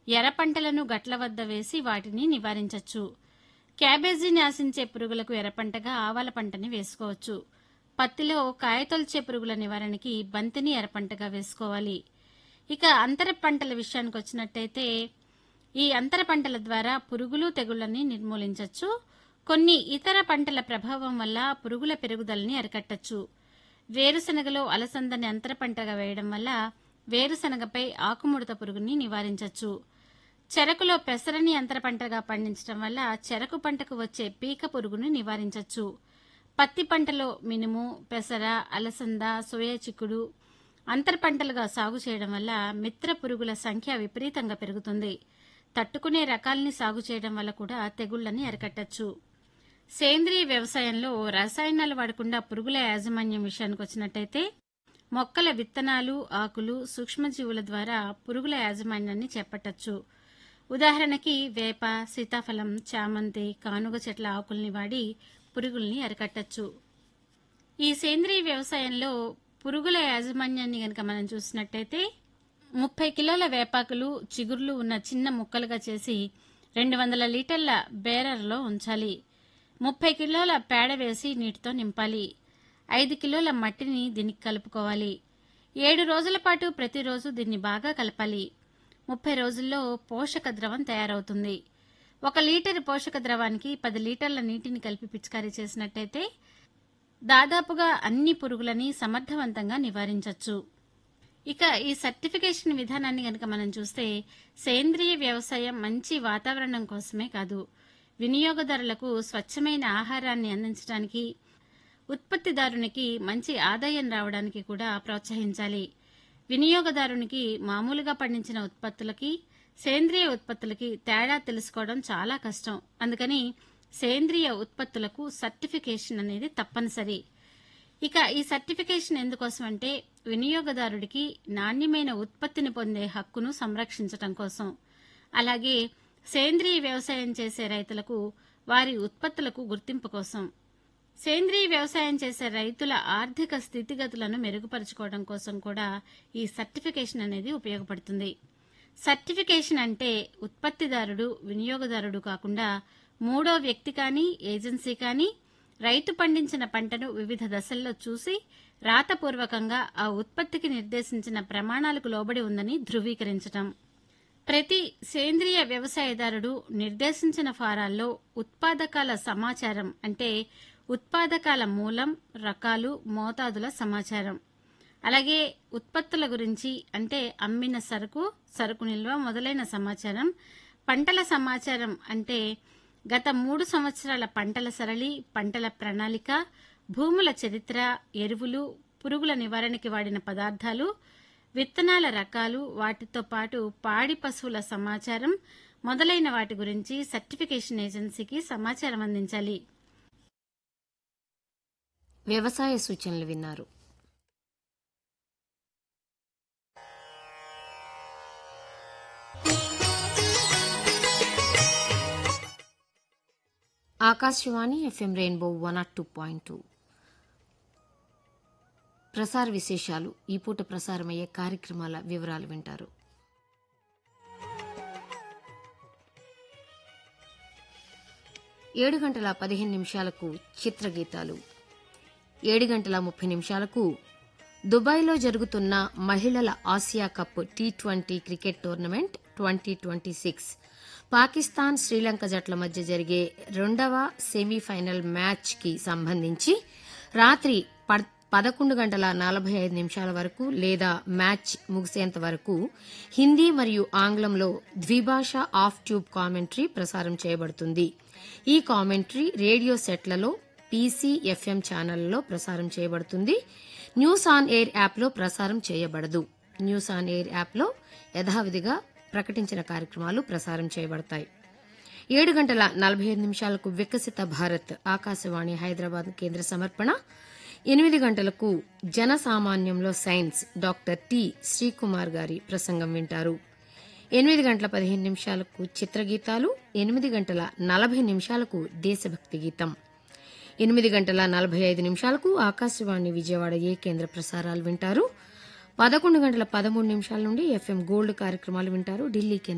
ఎర్ర పంటలను గట్ల వద్ద వేసి వాటిని నివారించవచ్చు క్యాబేజీని ఆశించే పురుగులకు ఎర్రపంటగా ఆవాల పంటని వేసుకోవచ్చు పత్తిలో కాయతొలిచే పురుగుల నివారణకి బంతిని ఎర్రపంటగా వేసుకోవాలి ఇక అంతర పంటల విషయానికి వచ్చినట్టయితే ఈ అంతర పంటల ద్వారా పురుగులు తెగుళ్లని నిర్మూలించవచ్చు కొన్ని ఇతర పంటల ప్రభావం వల్ల పురుగుల పెరుగుదలని అరికట్టచ్చు వేరుశనగలో అలసందని అంతర పంటగా వేయడం వల్ల వేరుశనగపై ఆకుముడత పురుగుని నివారించవచ్చు చెరకులో పెసరని అంతర పంటగా పండించడం వల్ల చెరకు పంటకు వచ్చే పీక పురుగును నివారించవచ్చు పత్తి పంటలో మినుము పెసర అలసంద సోయా చిక్కుడు అంతర పంటలుగా సాగు చేయడం వల్ల మిత్ర పురుగుల సంఖ్య విపరీతంగా పెరుగుతుంది తట్టుకునే రకాల్ని సాగు చేయడం వల్ల కూడా తెగుళ్లని అరికట్టచ్చు సేంద్రీయ వ్యవసాయంలో రసాయనాలు వాడకుండా పురుగుల యాజమాన్యం విషయానికి వచ్చినట్టయితే మొక్కల విత్తనాలు ఆకులు సూక్ష్మజీవుల ద్వారా పురుగుల యాజమాన్యాన్ని చేపట్టచ్చు ఉదాహరణకి వేప సీతాఫలం చామంతి కానుగ చెట్ల ఆకుల్ని వాడి పురుగుల్ని అరికట్టచ్చు ఈ సేంద్రీయ వ్యవసాయంలో పురుగుల యాజమాన్యాన్ని గనక మనం చూసినట్టయితే ముప్పై కిలోల వేపాకులు చిగుర్లు ఉన్న చిన్న ముక్కలుగా చేసి రెండు వందల లీటర్ల బేరర్లో ఉంచాలి ముప్పై కిలోల పేడ వేసి నీటితో నింపాలి ఐదు కిలోల మట్టిని దీనికి కలుపుకోవాలి ఏడు రోజుల పాటు ప్రతిరోజు దీన్ని బాగా కలపాలి ముప్పై రోజుల్లో పోషక ద్రవం తయారవుతుంది ఒక లీటర్ పోషక ద్రవానికి పది లీటర్ల నీటిని కలిపి పిచికారీ చేసినట్టయితే దాదాపుగా అన్ని పురుగులని సమర్థవంతంగా నివారించవచ్చు ఇక ఈ సర్టిఫికేషన్ విధానాన్ని గనక మనం చూస్తే సేంద్రియ వ్యవసాయం మంచి వాతావరణం కోసమే కాదు వినియోగదారులకు స్వచ్ఛమైన ఆహారాన్ని అందించడానికి ఉత్పత్తిదారునికి మంచి ఆదాయం రావడానికి కూడా ప్రోత్సహించాలి వినియోగదారునికి మామూలుగా పండించిన ఉత్పత్తులకి సేంద్రియ ఉత్పత్తులకి తేడా తెలుసుకోవడం చాలా కష్టం అందుకని సేంద్రియ ఉత్పత్తులకు సర్టిఫికేషన్ అనేది తప్పనిసరి ఇక ఈ సర్టిఫికేషన్ ఎందుకోసం అంటే వినియోగదారుడికి నాణ్యమైన ఉత్పత్తిని పొందే హక్కును సంరక్షించటం కోసం అలాగే సేంద్రియ వ్యవసాయం చేసే రైతులకు వారి ఉత్పత్తులకు గుర్తింపు కోసం సేంద్రియ వ్యవసాయం చేసే రైతుల ఆర్థిక స్థితిగతులను మెరుగుపరుచుకోవడం కోసం కూడా ఈ సర్టిఫికేషన్ అనేది ఉపయోగపడుతుంది సర్టిఫికేషన్ అంటే ఉత్పత్తిదారుడు వినియోగదారుడు కాకుండా మూడో వ్యక్తి కానీ ఏజెన్సీ కానీ రైతు పండించిన పంటను వివిధ దశల్లో చూసి రాతపూర్వకంగా ఆ ఉత్పత్తికి నిర్దేశించిన ప్రమాణాలకు లోబడి ఉందని ధృవీకరించటం ప్రతి సేంద్రియ వ్యవసాయదారుడు నిర్దేశించిన ఫారాల్లో ఉత్పాదకాల సమాచారం అంటే ఉత్పాదకాల మూలం రకాలు మోతాదుల సమాచారం అలాగే ఉత్పత్తుల గురించి అంటే అమ్మిన సరుకు సరుకు నిల్వ మొదలైన సమాచారం పంటల సమాచారం అంటే గత మూడు సంవత్సరాల పంటల సరళి పంటల ప్రణాళిక భూముల చరిత్ర ఎరువులు పురుగుల నివారణకి వాడిన పదార్థాలు విత్తనాల రకాలు వాటితో పాటు పాడి పశువుల సమాచారం మొదలైన వాటి గురించి సర్టిఫికేషన్ ఏజెన్సీకి సమాచారం అందించాలి వ్యవసాయ సూచనలు విన్నారు Akashvani FM rainbow one nought two point two ప్రసార విశేషాలు ఈ పూట ప్రసారమయ్యే కార్యక్రమాల వివరాలు వింటారు ఏడు గంటల పదిహేను నిమిషాలకు చిత్రగీతాలు ఏడు గంటల ముప్పై నిమిషాలకు దుబాయ్లో జరుగుతున్న మహిళల Asia cup T twenty cricket tournament twenty twenty six Pakistan Sri Lanka జట్ల మధ్య జరిగే రెండవ సెమీఫైనల్ మ్యాచ్కి సంబంధించి రాత్రి పడ్- పదకొండు గంటల నలభై ఐదు నిమిషాల వరకు లేదా మ్యాచ్ ముగిసేంత వరకు హిందీ మరియు ఆంగ్లంలో ద్విభాష ఆఫ్ ట్యూబ్ కామెంటరీ ప్రసారం చేయబడుతుంది ఈ కామెంటరీ రేడియో సెట్లలో పీసీ ఎఫ్ఎం ఛానళ్లలో ప్రసారం చేయబడుతుంది న్యూస్ ఆన్ ఎయిర్ యాప్లో ప్రసారం చేయబడదు న్యూస్ ఆన్ ఎయిర్ యాప్లో యథావిధిగా ప్రకటించిన కార్యక్రమాలు ప్రసారం చేయబడతాయి ఏడు గంటల నలభై ఐదు నిమిషాలకు వికసిత భారత్ ఆకాశవాణి హైదరాబాద్ కేంద్ర సమర్పణ ఎనిమిది గంటలకు జనసామాన్యంలో సైన్స్ డాక్టర్ టి శ్రీకుమార్ గారి ప్రసంగం వింటారు ఎనిమిది గంటల పదిహేను నిమిషాలకు చిత్రగీతాలు ఎనిమిది గంటల నలభై నిమిషాలకు దేశభక్తి గీతం ఎనిమిది గంటల నలభై ఐదు నిమిషాలకు ఆకాశవాణి విజయవాడ ఏ కేంద్ర ప్రసారాలు వింటారు పదకొండు గంటల పదమూడు నిమిషాల నుండి ఎఫ్ఎం గోల్డ్ కార్యక్రమాలు వింటారు ఢిల్లీ కేంద్ర